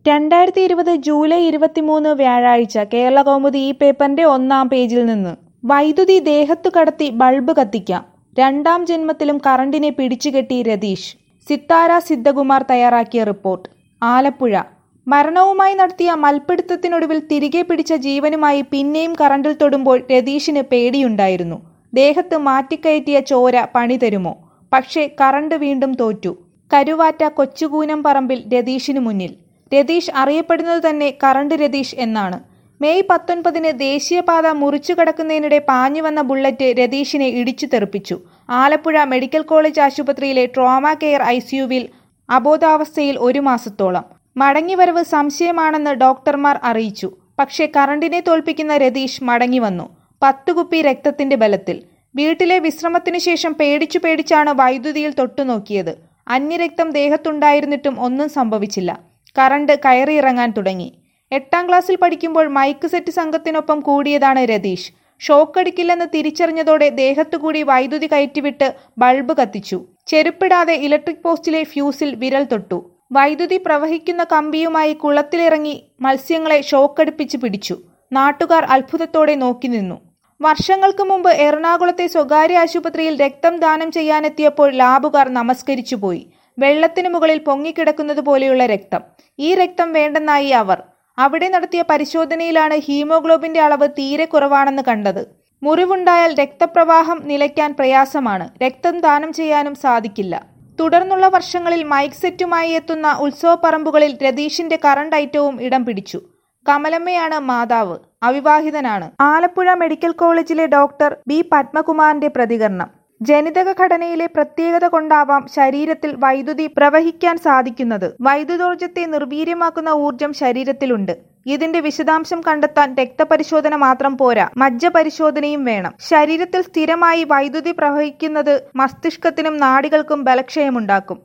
രണ്ടായിരത്തി ഇരുപത് ജൂലൈ ഇരുപത്തിമൂന്ന് വ്യാഴാഴ്ച കേരള കൗമുദി ഈ പേപ്പറിന്റെ ഒന്നാം പേജിൽ നിന്ന് വൈദ്യുതി ദേഹത്തു കടത്തി ബൾബ് കത്തിക്കാം രണ്ടാം ജന്മത്തിലും കറണ്ടിനെ പിടിച്ചുകെട്ടി രതീഷ് സിത്താര സിദ്ധകുമാർ തയ്യാറാക്കിയ റിപ്പോർട്ട് ആലപ്പുഴ മരണവുമായി നടത്തിയ മൽപ്പിടുത്തത്തിനൊടുവിൽ തിരികെ പിടിച്ച ജീവനുമായി പിന്നെയും കറണ്ടിൽ തൊടുമ്പോൾ രതീഷിന് പേടിയുണ്ടായിരുന്നു ദേഹത്ത് മാറ്റിക്കയറ്റിയ ചോര പണി തരുമോ പക്ഷേ കറണ്ട് വീണ്ടും തോറ്റു കരുവാറ്റ കൊച്ചുകൂനം പറമ്പിൽ രതീഷിനു മുന്നിൽ രതീഷ് അറിയപ്പെടുന്നത് തന്നെ കറണ്ട് രതീഷ് എന്നാണ് മെയ് പത്തൊൻപതിന് ദേശീയപാത മുറിച്ചു കടക്കുന്നതിനിടെ പാഞ്ഞു വന്ന ബുള്ളറ്റ് രതീഷിനെ ഇടിച്ചു തെറിപ്പിച്ചു ആലപ്പുഴ മെഡിക്കൽ കോളേജ് ആശുപത്രിയിലെ ട്രോമ കെയർ ഐസിയുവിൽ അബോധാവസ്ഥയിൽ ഒരു മാസത്തോളം മടങ്ങിവരവ് സംശയമാണെന്ന് ഡോക്ടർമാർ അറിയിച്ചു പക്ഷേ കറണ്ടിനെ തോൽപ്പിക്കുന്ന രതീഷ് മടങ്ങി വന്നു പത്തു കുപ്പി രക്തത്തിന്റെ ബലത്തിൽ വീട്ടിലെ വിശ്രമത്തിനു ശേഷം പേടിച്ചു പേടിച്ചാണ് വൈദ്യുതിയിൽ തൊട്ടുനോക്കിയത് അന്യരക്തം ദേഹത്തുണ്ടായിരുന്നിട്ടും ഒന്നും സംഭവിച്ചില്ല കറണ്ട് കയറിയിറങ്ങാൻ തുടങ്ങി എട്ടാം ക്ലാസ്സിൽ പഠിക്കുമ്പോൾ മൈക്ക് സെറ്റ് സംഘത്തിനൊപ്പം കൂടിയതാണ് രതീഷ് ഷോക്കടിക്കില്ലെന്ന് തിരിച്ചറിഞ്ഞതോടെ ദേഹത്തുകൂടി വൈദ്യുതി കയറ്റിവിട്ട് ബൾബ് കത്തിച്ചു ചെരുപ്പിടാതെ ഇലക്ട്രിക് പോസ്റ്റിലെ ഫ്യൂസിൽ വിരൽ തൊട്ടു വൈദ്യുതി പ്രവഹിക്കുന്ന കമ്പിയുമായി കുളത്തിലിറങ്ങി മത്സ്യങ്ങളെ ഷോക്കടിപ്പിച്ച് പിടിച്ചു നാട്ടുകാർ അത്ഭുതത്തോടെ നോക്കി നിന്നു വർഷങ്ങൾക്ക് മുമ്പ് എറണാകുളത്തെ സ്വകാര്യ ആശുപത്രിയിൽ രക്തം ദാനം ചെയ്യാനെത്തിയപ്പോൾ ലാബുകാർ നമസ്കരിച്ചുപോയി വെള്ളത്തിനു മുകളിൽ പൊങ്ങിക്കിടക്കുന്നത് പോലെയുള്ള രക്തം ഈ രക്തം വേണ്ടെന്നായി അവർ അവിടെ നടത്തിയ പരിശോധനയിലാണ് ഹീമോഗ്ലോബിന്റെ അളവ് തീരെ കുറവാണെന്ന് കണ്ടത് മുറിവുണ്ടായാൽ രക്തപ്രവാഹം നിലയ്ക്കാൻ പ്രയാസമാണ് രക്തം ദാനം ചെയ്യാനും സാധിക്കില്ല തുടർന്നുള്ള വർഷങ്ങളിൽ മൈക്ക് സെറ്റുമായി എത്തുന്ന ഉത്സവപ്പറമ്പുകളിൽ രതീഷിന്റെ കറണ്ട് ഐറ്റവും ഇടം പിടിച്ചു കമലമ്മയാണ് മാതാവ് അവിവാഹിതനാണ് ആലപ്പുഴ മെഡിക്കൽ കോളേജിലെ ഡോക്ടർ ബി പത്മകുമാറിന്റെ പ്രതികരണം ജനിതക ഘടനയിലെ പ്രത്യേകത കൊണ്ടാവാം ശരീരത്തിൽ വൈദ്യുതി പ്രവഹിക്കാൻ സാധിക്കുന്നത് വൈദ്യുതോർജത്തെ നിർവീര്യമാക്കുന്ന ഊർജം ശരീരത്തിലുണ്ട് ഇതിന്റെ വിശദാംശം കണ്ടെത്താൻ രക്തപരിശോധന മാത്രം പോരാ മജ്ജ പരിശോധനയും വേണം ശരീരത്തിൽ സ്ഥിരമായി വൈദ്യുതി പ്രവഹിക്കുന്നത് മസ്തിഷ്കത്തിനും നാഡികൾക്കും ബലക്ഷയമുണ്ടാക്കും